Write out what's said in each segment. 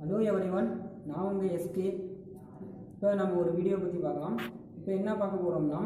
hello everyone நான் உங்கள் SK இப்போ நம்ம ஒரு வீடியோ பற்றி பார்க்கலாம் இப்போ என்ன பார்க்க போகிறோம்னா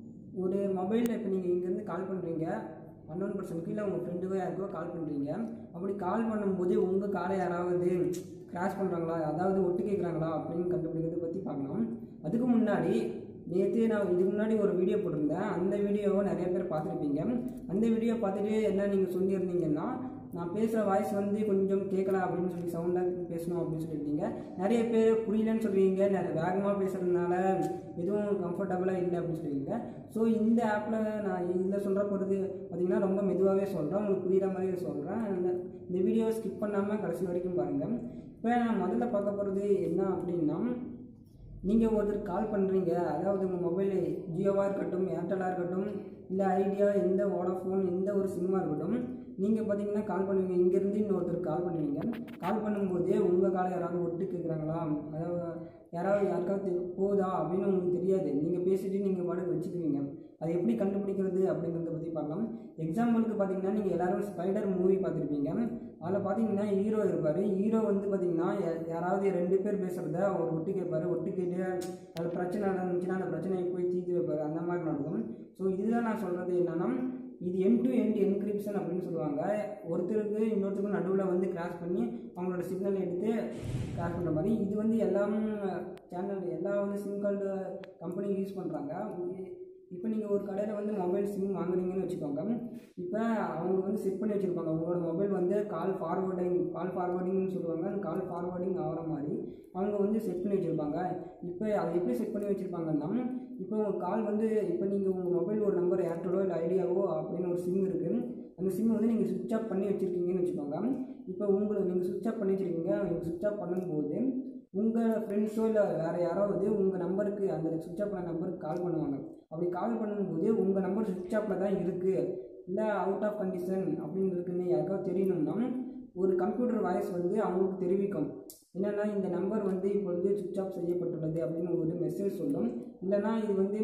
ஒரு மொபைலில் இப்போ நீங்கள் இங்கேருந்து கால் பண்ணுறீங்க அன்னோன் பர்சனுக்கு இல்லை உங்கள் ஃப்ரெண்டுக்கோ யாருக்கோ கால் பண்ணுறீங்க அப்படி கால் பண்ணும்போது உங்கள் காலை யாராவது கிராஷ் பண்ணுறாங்களா அதாவது ஒட்டு கேட்குறாங்களா அப்படின்னு கண்டுபிடிக்கிறத பற்றி பார்க்கலாம் அதுக்கு முன்னாடி நேற்று நான் இதுக்கு முன்னாடி ஒரு வீடியோ போட்டிருந்தேன் அந்த வீடியோவை நிறைய பேர் பார்த்துருப்பீங்க அந்த வீடியோ பார்த்துட்டு என்ன நீங்கள் சொல்லியிருந்தீங்கன்னா நான் பேசுகிற வாய்ஸ் வந்து கொஞ்சம் கேட்கல அப்படின்னு சொல்லி சவுண்டாக பேசணும் அப்படின்னு சொல்லியிருந்தீங்க நிறைய பேர் புரியலன்னு சொல்லுவீங்க நிறைய வேகமாக பேசுகிறதுனால எதுவும் கம்ஃபர்டபுளாக இல்லை அப்படின்னு சொல்லுவீங்க ஸோ இந்த ஆப்பில் நான் இதில் சொல்கிற போகிறது பார்த்திங்கன்னா ரொம்ப மெதுவாகவே சொல்கிறேன் உங்களுக்கு புரியுற மாதிரியே சொல்கிறேன் இந்த இந்த வீடியோவை ஸ்கிப் பண்ணாமல் கடைசி வரைக்கும் பாருங்கள் இப்போ நான் முதல்ல பார்க்க போகிறது என்ன அப்படின்னா நீங்கள் ஒருத்தர் கால் பண்ணுறீங்க அதாவது உங்கள் மொபைல் ஜியோவாக இருக்கட்டும் ஏர்டெல்லாக இருக்கட்டும் இல்லை ஐடியா எந்த வோடாஃபோன் எந்த ஒரு சிம்மாக இருக்கட்டும் நீங்கள் பார்த்தீங்கன்னா கால் பண்ணுவீங்க இங்கேருந்து இன்னொருத்தருக்கு கால் பண்ணுவீங்க கால் பண்ணும்போதே உங்கள் காலை யாராவது ஒட்டு கேட்குறாங்களா அதாவது யாராவது யாருக்காவது போகுதா அப்படின்னு உங்களுக்கு தெரியாது நீங்கள் பேசிட்டு நீங்கள் பாட்டுக்கு வச்சுக்குவீங்க அது எப்படி கண்டுபிடிக்கிறது அப்படிங்கிறத பற்றி பார்க்கலாம் எக்ஸாம்பிளுக்கு பார்த்தீங்கன்னா நீங்கள் எல்லாரும் ஸ்பைடர் மூவி பார்த்துருப்பீங்க அதில் பார்த்தீங்கன்னா ஹீரோ இருப்பார் ஹீரோ வந்து பார்த்தீங்கன்னா யா- யாராவது ரெண்டு பேர் பேசுகிறத அவர் ஒட்டு கேட்பாரு ஒட்டு கேட்டு அதில் பிரச்சனை நடந்துச்சுன்னா அந்த பிரச்சனையை போய் தீர்த்து வைப்பார் அந்த மாதிரி நடக்கும் ஸோ இதில் நான் சொல்கிறது என்னன்னா இது என் டு எண்ட் என்கிரிப்ஷன் அப்படின்னு சொல்லுவாங்க ஒருத்தருக்கு இன்னொருத்தருக்கும் நடுவில் வந்து கிராஸ் பண்ணி அவங்களோட சிக்னல் எடுத்து கிராஸ் பண்ணுற மாதிரி இது வந்து எல்லாம் சேனல் எல்லா வந்து சிம் கார்டு கம்பெனி யூஸ் பண்ணுறாங்க இப்போ நீங்கள் ஒரு கடையில் வந்து மொபைல் சிம் வாங்குறீங்கன்னு வச்சுக்கோங்க இப்போ அவங்க வந்து செட் பண்ணி வச்சுருப்பாங்க உங்களோட மொபைல் வந்து கால் ஃபார்வர்டிங் கால் ஃபார்வர்டிங்னு சொல்லுவாங்க அந்த கால் ஃபார்வர்டிங் ஆகிற மாதிரி அவங்க வந்து செட் பண்ணி வச்சுருப்பாங்க இப்போ அதை எப்படி செட் பண்ணி வச்சுருப்பாங்கன்னா இப்போ உங்கள் கால் வந்து இப்போ நீங்கள் உங்கள் மொபைல் ஒரு நம்பர் ஏர்டெலோ இல்லை ஐடியாவோ அப்படின்னு ஒரு சிம் இருக்குது அந்த சிம் வந்து நீங்கள் சுவிட்ச் ஆஃப் பண்ணி வச்சுருக்கீங்கன்னு வச்சுக்கோங்க இப்போ உங்களுக்கு நீங்கள் சுவிட்ச் ஆஃப் பண்ணி வச்சுருக்கீங்க நீங்கள் சுவிட்ச் ஆஃப் பண்ணும்போது உங்கள் ஃப்ரெண்ட்ஸோ இல்லை வேறு யாராவது உங்கள் நம்பருக்கு அந்த சுவிட்ச் ஆஃப் பண்ண நம்பருக்கு கால் பண்ணுவாங்க அப்படி கால் பண்ணும்போது உங்கள் நம்பர் சுவிட்ச் ஆஃபில் தான் இருக்குது இல்லை அவுட் ஆஃப் கண்டிஷன் அப்படின்னு இருக்குன்னு யாருக்காவது தெரியணும்னா ஒரு கம்ப்யூட்டர் வாய்ஸ் வந்து அவங்களுக்கு தெரிவிக்கும் என்னென்னா இந்த நம்பர் வந்து இப்பொழுது சுவிட்ச் ஆஃப் செய்யப்பட்டுள்ளது அப்படின்னு ஒரு மெசேஜ் சொல்லும் இல்லைன்னா இது வந்து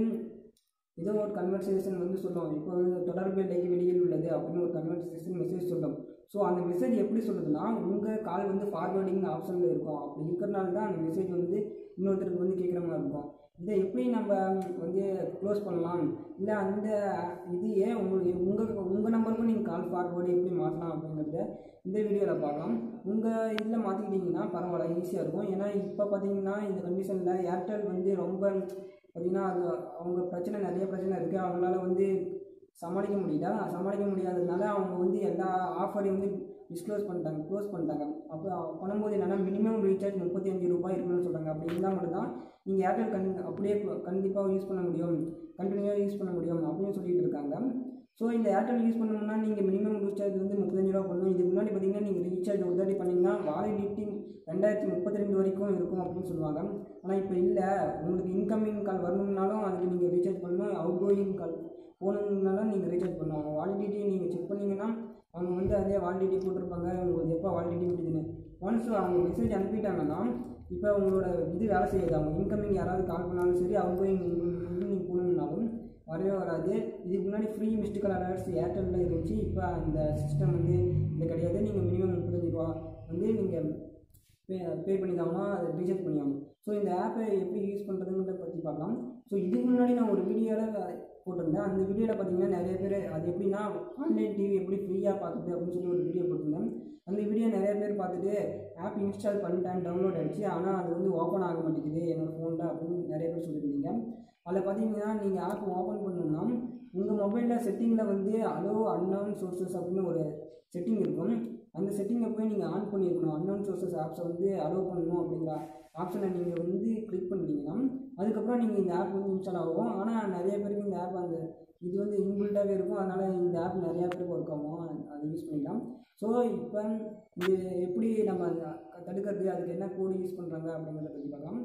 ஏதோ ஒரு கன்வர்சேஷன் வந்து சொல்லும் இப்போ வந்து தொடர்பு இடையே வெளியில் உள்ளது அப்படின்னு ஒரு கன்வர்சேஷன் மெசேஜ் சொல்லும் ஸோ அந்த மெசேஜ் எப்படி சொல்லுதுன்னா உங்கள் கால் வந்து ஃபார்வர்டிங் ஆப்ஷனில் இருக்கும் அப்படி இருக்கிறனால தான் அந்த மெசேஜ் வந்து இன்னொருத்தருக்கு வந்து கேட்குற மாதிரி இருக்கும் இதை எப்படி நம்ம வந்து க்ளோஸ் பண்ணலாம் இல்லை அந்த இது ஏன் உங்களுக்கு உங்கள் உங்கள் நம்பருக்கும் நீங்கள் கால் ஃபார்வர்டு எப்படி மாற்றலாம் அப்படிங்கிறத இந்த வீடியோவில் பார்க்கலாம் உங்கள் இதில் மாற்றிக்கிட்டிங்கன்னா பரவாயில்ல ஈஸியாக இருக்கும் ஏன்னா இப்போ பார்த்தீங்கன்னா இந்த கண்டிஷனில் ஏர்டெல் வந்து ரொம்ப பார்த்தீங்கன்னா அது அவங்க பிரச்சனை நிறைய பிரச்சனை இருக்குது அவங்களால வந்து சமாளிக்க முடியல சமாளிக்க முடியாததுனால அவங்க வந்து எல்லா ஆஃபரையும் வந்து டிஸ்க்ளோஸ் பண்ணிட்டாங்க க்ளோஸ் பண்ணிட்டாங்க அப்போ பண்ணும்போது என்னென்னா மினிமம் ரீசார்ஜ் முப்பத்தி அஞ்சு ரூபாய் இருக்கணும்னு சொல்கிறாங்க அப்படி இருந்தால் மட்டும்தான் நீங்கள் ஏர்டெல் கண் அப்படியே கண்டிப்பாக யூஸ் பண்ண முடியும் கண்டினியூவாக யூஸ் பண்ண முடியும் அப்படின்னு சொல்லிட்டு இருக்காங்க ஸோ இந்த ஏர்டெல் யூஸ் பண்ணணும்னா நீங்கள் மினிமம் ரீசார்ஜ் வந்து முப்பத்தஞ்சு ரூபா பண்ணணும் இதுக்கு முன்னாடி பார்த்தீங்கன்னா நீங்கள் ரீசார்ஜ் ஒரு தாட்டி பண்ணிங்கன்னா வாலிடிட்டி ரெண்டாயிரத்தி முப்பத்தி ரெண்டு வரைக்கும் இருக்கும் அப்படின்னு சொல்லுவாங்க ஆனால் இப்போ இல்லை உங்களுக்கு இன்கமிங் கால் வரணும்னாலும் அதுக்கு நீங்கள் ரீசார்ஜ் பண்ணணும் அவுட் கோயிங் கால் போகணுன்னாலும் நீங்கள் ரீசார்ஜ் பண்ணுவாங்க வாலிடிட்டி நீங்கள் செக் பண்ணீங்கன்னா அவங்க வந்து அதே வாலிடிட்டி போட்டிருப்பாங்க உங்களுக்கு எப்போ வாலிடிட்டி முடியுதுன்னு ஒன்ஸ் அவங்க மெசேஜ் அனுப்பிட்டாங்கன்னா இப்போ உங்களோட இது வேலை செய்யாது அவங்க இன்கமிங் யாராவது கால் பண்ணாலும் சரி அவுட் கோயிங் நீங்கள் போகணுன்னாலும் வரவே வராது இதுக்கு முன்னாடி ஃப்ரீ மிஸ்டு கால் அலர்ட்ஸ் ஏர்டெல்லில் இருந்துச்சு இப்போ அந்த சிஸ்டம் வந்து இது கிடையாது நீங்கள் மினிமம் முப்பத்தஞ்சு ரூபா வந்து நீங்கள் பே பே பண்ணி தாங்கன்னா அதை ரீசார்ஜ் பண்ணியாகணும் ஸோ இந்த ஆப்பை எப்படி யூஸ் பண்ணுறதுங்கிறத பற்றி பார்க்கலாம் ஸோ இதுக்கு முன்னாடி நான் ஒரு வீடியோவில் போட்டிருந்தேன் அந்த வீடியோவில் பார்த்தீங்கன்னா நிறைய பேர் அது எப்படின்னா ஆன்லைன் டிவி எப்படி ஃப்ரீயாக பார்க்குது அப்படின்னு சொல்லி ஒரு வீடியோ போட்டிருந்தேன் அந்த வீடியோ நிறைய பேர் பார்த்துட்டு ஆப் இன்ஸ்டால் பண்ணிட்டேன் டவுன்லோட் ஆகிடுச்சு ஆனால் அது வந்து ஓப்பன் ஆக மாட்டேங்குது என்னோடய ஃபோனில் அப்படின்னு நிறைய பேர் சொல்லியிருந்தீங்க அதில் பார்த்தீங்கன்னா நீங்கள் ஆப் ஓப்பன் பண்ணணும்னா உங்கள் மொபைலில் செட்டிங்கில் வந்து அலோ அன்னவுன் சோர்சஸ் அப்படின்னு ஒரு செட்டிங் இருக்கும் அந்த செட்டிங்கை போய் நீங்கள் ஆன் பண்ணியிருக்கணும் அன்னவுன் சோர்சஸ் ஆப்ஸை வந்து அலோவ் பண்ணணும் அப்படிங்கிற ஆப்ஷனை நீங்கள் வந்து கிளிக் பண்ணிட்டீங்கன்னா அதுக்கப்புறம் நீங்கள் இந்த ஆப் வந்து இன்ஸ்டால் ஆகும் ஆனால் நிறைய பேருக்கு இந்த ஆப் அந்த இது வந்து இன்பில்ட்டாகவே இருக்கும் அதனால் இந்த ஆப் நிறையா பேருக்கு ஒர்க் ஆகும் அதை யூஸ் பண்ணிக்கலாம் ஸோ இப்போ இது எப்படி நம்ம தடுக்கிறது அதுக்கு என்ன கோடு யூஸ் பண்ணுறாங்க அப்படிங்கிறத பற்றி பார்க்கலாம்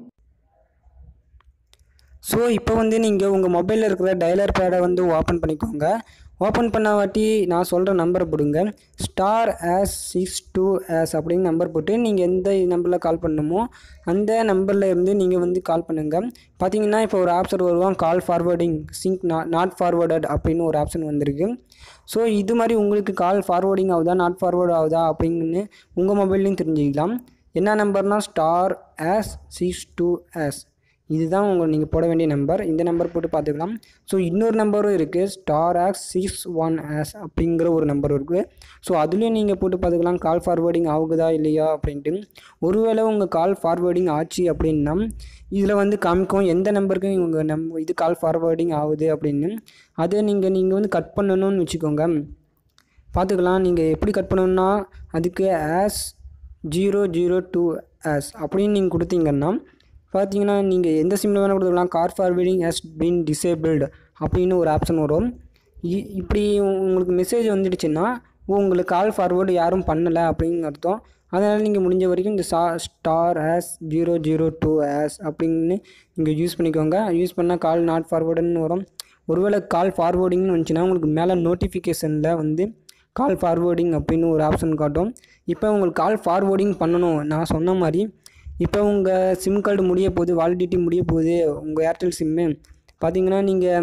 ஸோ இப்போ வந்து நீங்கள் உங்கள் மொபைலில் இருக்கிற டயலர் பேடை வந்து ஓப்பன் பண்ணிக்கோங்க ஓப்பன் பண்ண வாட்டி நான் சொல்கிற நம்பரை போடுங்க star hash six two hash அப்படின்னு நம்பர் போட்டு நீங்கள் எந்த நம்பரில் கால் பண்ணணுமோ அந்த நம்பரில் இருந்து நீங்கள் வந்து கால் பண்ணுங்கள் பார்த்தீங்கன்னா இப்போ ஒரு ஆப்ஷன் வருவான் call forwarding sync not not forwarded அப்படின்னு ஒரு ஆப்ஷன் வந்திருக்கு ஸோ இது மாதிரி உங்களுக்கு கால் ஃபார்வர்டிங் ஆகுதா நாட் ஃபார்வர்ட் ஆகுதா அப்படின்னு உங்கள் மொபைல்லையும் தெரிஞ்சுக்கலாம் என்ன நம்பர்னால் star S six two S இதுதான் உங்கள் நீங்கள் போட வேண்டிய நம்பர் இந்த நம்பர் போட்டு பார்த்துக்கலாம் ஸோ இன்னொரு நம்பரும் இருக்குது star hash six one S அப்படிங்கிற ஒரு நம்பர் இருக்குது ஸோ அதுலேயும் நீங்கள் போட்டு பார்த்துக்கலாம் கால் ஃபார்வேர்டிங் ஆகுதா இல்லையா அப்படின்ட்டு ஒருவேளை உங்கள் கால் ஃபார்வேர்டிங் ஆச்சு அப்படின்னா இதில் வந்து காமிக்கும் எந்த நம்பருக்கு உங்கள் நம் இது கால் ஃபார்வேர்டிங் ஆகுது அப்படின்னு அதை நீங்கள் நீங்கள் வந்து கட் பண்ணணும்னு வச்சுக்கோங்க பார்த்துக்கலாம் நீங்கள் எப்படி கட் பண்ணணும்னா அதுக்கு hash zero zero two hash அப்படின்னு நீங்கள் கொடுத்தீங்கன்னா பார்த்தீங்கன்னா நீங்கள் எந்த சிம்மில் வேணால் கொடுத்துக்கலாம் call forwarding has been disabled அப்படின்னு ஒரு ஆப்ஷன் வரும் இ- இப்படி உங்களுக்கு மெசேஜ் வந்துடுச்சுன்னா உங்களுக்கு கால் ஃபார்வேர்டு யாரும் பண்ணலை அப்படின்னு அர்த்தம் அதனால் நீங்கள் முடிஞ்ச வரைக்கும் இந்த சா star hash zero zero two hash அப்படின்னு நீங்கள் யூஸ் பண்ணிக்கோங்க யூஸ் பண்ணால் கால் நாட் ஃபார்வேர்டுன்னு வரும் ஒருவேளை கால் ஃபார்வேர்டிங்னு வந்துச்சுன்னா உங்களுக்கு மேலே நோட்டிஃபிகேஷனில் வந்து கால் ஃபார்வேர்டிங் அப்படின்னு ஒரு ஆப்ஷன் காட்டும் இப்போ உங்களுக்கு கால் ஃபார்வேர்டிங் பண்ணணும் நான் சொன்ன மாதிரி இப்போ உங்கள் சிம் கார்டு முடிய போகுது வாலிடிட்டி முடிய போகுது உங்கள் ஏர்டெல் சிம்மு பார்த்தீங்கன்னா நீங்கள்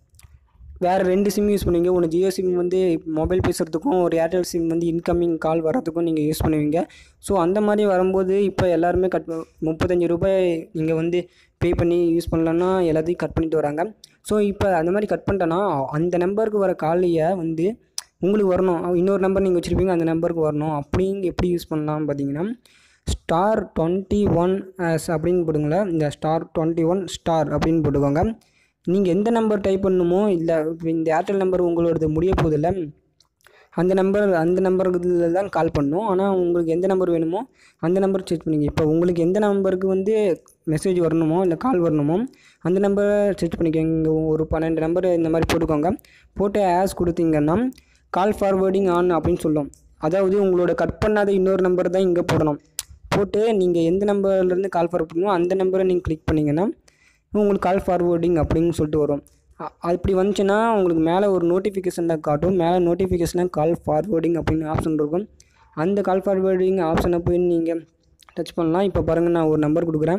வேறு ரெண்டு சிம் யூஸ் பண்ணுவீங்க ஒன்று ஜியோ சிம் வந்து மொபைல் பேசுகிறதுக்கும் ஒரு ஏர்டெல் சிம் வந்து இன்கமிங் கால் வர்றதுக்கும் நீங்கள் யூஸ் பண்ணுவீங்க ஸோ அந்த மாதிரி வரும்போது இப்போ எல்லாருமே கட் முப்பத்தஞ்சு ரூபாய் நீங்கள் வந்து பே பண்ணி யூஸ் பண்ணலன்னா எல்லாத்தையும் கட் பண்ணிட்டு வராங்க ஸோ இப்போ அந்த மாதிரி கட் பண்ணிட்டேன்னா அந்த நம்பருக்கு வர காலையை வந்து உங்களுக்கு வரணும் இன்னொரு நம்பர் நீங்கள் வச்சுருப்பீங்க அந்த நம்பருக்கு வரணும் அப்படின்னு எப்படி யூஸ் பண்ணலாம் பார்த்தீங்கன்னா ஸ்டார் டுவெண்ட்டி ஒன் எஸ் அப்படின்னு போடுங்களேன் இந்த ஸ்டார் டுவெண்ட்டி ஒன் ஸ்டார் அப்படின்னு போட்டுக்கோங்க நீங்கள் எந்த நம்பர் டைப் பண்ணணுமோ இல்லை இப்போ இந்த ஏர்டெல் நம்பர் உங்களோடது முடிய போதில்ல அந்த நம்பர் அந்த நம்பருக்கு தான் கால் பண்ணணும் ஆனால் உங்களுக்கு எந்த நம்பர் வேணுமோ அந்த நம்பர் செக் பண்ணிங்க இப்போ உங்களுக்கு எந்த நம்பருக்கு வந்து மெசேஜ் வரணுமோ இல்லை கால் வரணுமோ அந்த நம்பரை செக் பண்ணிக்கோங்க இங்கே ஒரு பன்னெண்டு நம்பர் இந்த மாதிரி போட்டுக்கோங்க போட்டு ஆஸ் கொடுத்தீங்கன்னா கால் ஃபார்வேர்டிங் ஆன் அப்படின்னு சொல்லும் அதாவது உங்களோட கட் பண்ணாத இன்னொரு நம்பர் தான் இங்கே போடணும் போட்டு நீங்கள் எந்த நம்பர்லேருந்து கால் ஃபார்வர்ட் பண்ணணுமோ அந்த நம்பரை நீங்கள் கிளிக் பண்ணிங்கன்னா உங்களுக்கு கால் ஃபார்வேர்டிங் அப்படின்னு சொல்லிட்டு வரும் அ- அப்படி வந்துச்சுன்னா உங்களுக்கு மேலே ஒரு நோட்டிஃபிகேஷனில் காட்டும் மேலே நோட்டிஃபிகேஷனில் கால் ஃபார்வேர்டிங் அப்படின்னு ஆப்ஷன் இருக்கும் அந்த கால் ஃபார்வேர்டிங் ஆப்ஷனை போய் நீங்கள் டச் பண்ணலாம் இப்போ பாருங்கள் நான் ஒரு நம்பர் கொடுக்குறேன்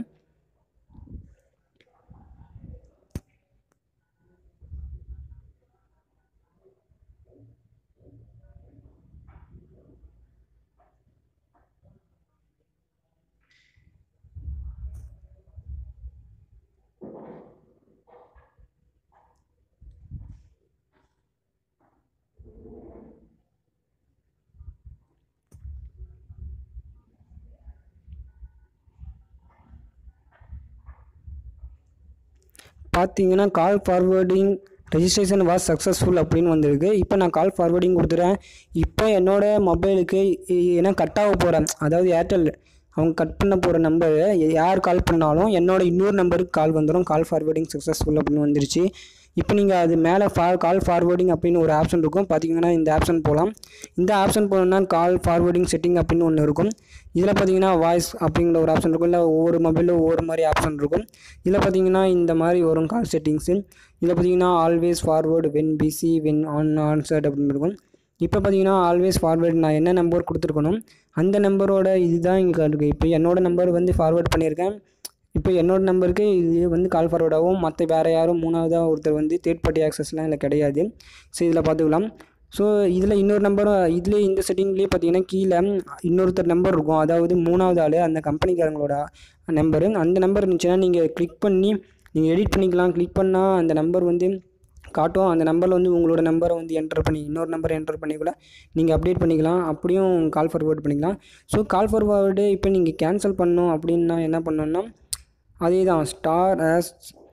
பார்த்தீங்கன்னா call forwarding registration was successful அப்படின்னு வந்திருக்கு இப்போ நான் கால் ஃபார்வேர்டிங் கொடுத்துறேன் இப்போ என்னோட மொபைலுக்கு ஏன்னா கட் ஆக போகிறேன் அதாவது ஏர்டெல் அவங்க கட் பண்ண போகிற நம்பர் யார் கால் பண்ணாலும் என்னோட இன்னொரு நம்பருக்கு கால் வந்துடும் கால் ஃபார்வேர்டிங் சக்ஸஸ்ஃபுல் அப்படின்னு வந்துருச்சு இப்போ நீங்கள் அது மேலே ஃபா கால் ஃபார்வேர்டிங் அப்படின்னு ஒரு ஆப்ஷன் இருக்கும் பார்த்தீங்கன்னா இந்த ஆப்ஷன் போகலாம் இந்த ஆப்ஷன் போனோம்னா கால் ஃபார்வேர்டிங் செட்டிங் அப்படின்னு ஒன்று இருக்கும் இதில் பார்த்தீங்கன்னா வாய்ஸ் அப்படிங்கிற ஒரு ஆப்ஷன் இருக்கும் இல்லை ஒவ்வொரு மொபைலில் ஒவ்வொரு மாதிரி ஆப்ஷன் இருக்கும் இதில் பார்த்தீங்கன்னா இந்த மாதிரி வரும் கால் செட்டிங்ஸு இதில் பார்த்தீங்கன்னா always forward when busy when unanswered அப்படின்னு இருக்கும் இப்போ பார்த்தீங்கன்னா ஆல்வேஸ் ஃபார்வேர்டு நான் என்ன நம்பர் கொடுத்துருக்கணும் அந்த நம்பரோட இதுதான் இங்கே இருக்குது இப்போ என்னோட நம்பர் வந்து ஃபார்வேர்ட் பண்ணியிருக்கேன் இப்போ என்னோட நம்பருக்கு இது வந்து கால் ஃபார்வர்ட் ஆகும் மற்ற வேறு யாரும் மூணாவதாக ஒருத்தர் வந்து தேர்ட் பார்ட்டி ஆக்சஸ்லாம் இதில் கிடையாது ஸோ இதில் பார்த்துக்கலாம் ஸோ இதில் இன்னொரு நம்பரும் இதுலேயே இந்த செட்டிங்லேயே பார்த்தீங்கன்னா கீழே இன்னொருத்தர் நம்பர் இருக்கும் அதாவது மூணாவது ஆள் அந்த கம்பெனிக்காரங்களோட நம்பரு அந்த நம்பர் இருந்துச்சுன்னா நீங்கள் கிளிக் பண்ணி நீங்கள் எடிட் பண்ணிக்கலாம் கிளிக் பண்ணால் அந்த நம்பர் வந்து காட்டும் அந்த நம்பரில் வந்து உங்களோட நம்பரை வந்து என்டர் பண்ணி இன்னொரு நம்பரை என்டர் பண்ணி கூட நீங்கள் அப்டேட் பண்ணிக்கலாம் அப்படியும் கால் ஃபார்வேர்ட் பண்ணிக்கலாம் ஸோ கால் ஃபார்வேர்டு இப்போ நீங்கள் கேன்சல் பண்ணணும் அப்படின்னா என்ன பண்ணணும்னா அதே தான் star hash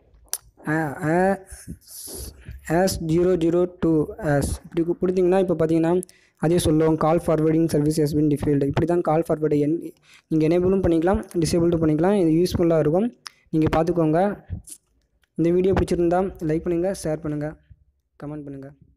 hash zero zero two hash இப்படி கு- கொடுத்தீங்கன்னா இப்போ பார்த்தீங்கன்னா அதே சொல்லுவோம் call forwarding service has been டிஃபீல்டு இப்படி தான் கால் ஃபார்வேர்டு என் நீங்கள் எனேபிளும் பண்ணிக்கலாம் டிசேபிளும் பண்ணிக்கலாம் இது யூஸ்ஃபுல்லாக இருக்கும் நீங்கள் பார்த்துக்கோங்க இந்த வீடியோ பிடிச்சிருந்தா லைக் பண்ணுங்கள் ஷேர் பண்ணுங்கள் கமெண்ட் பண்ணுங்கள்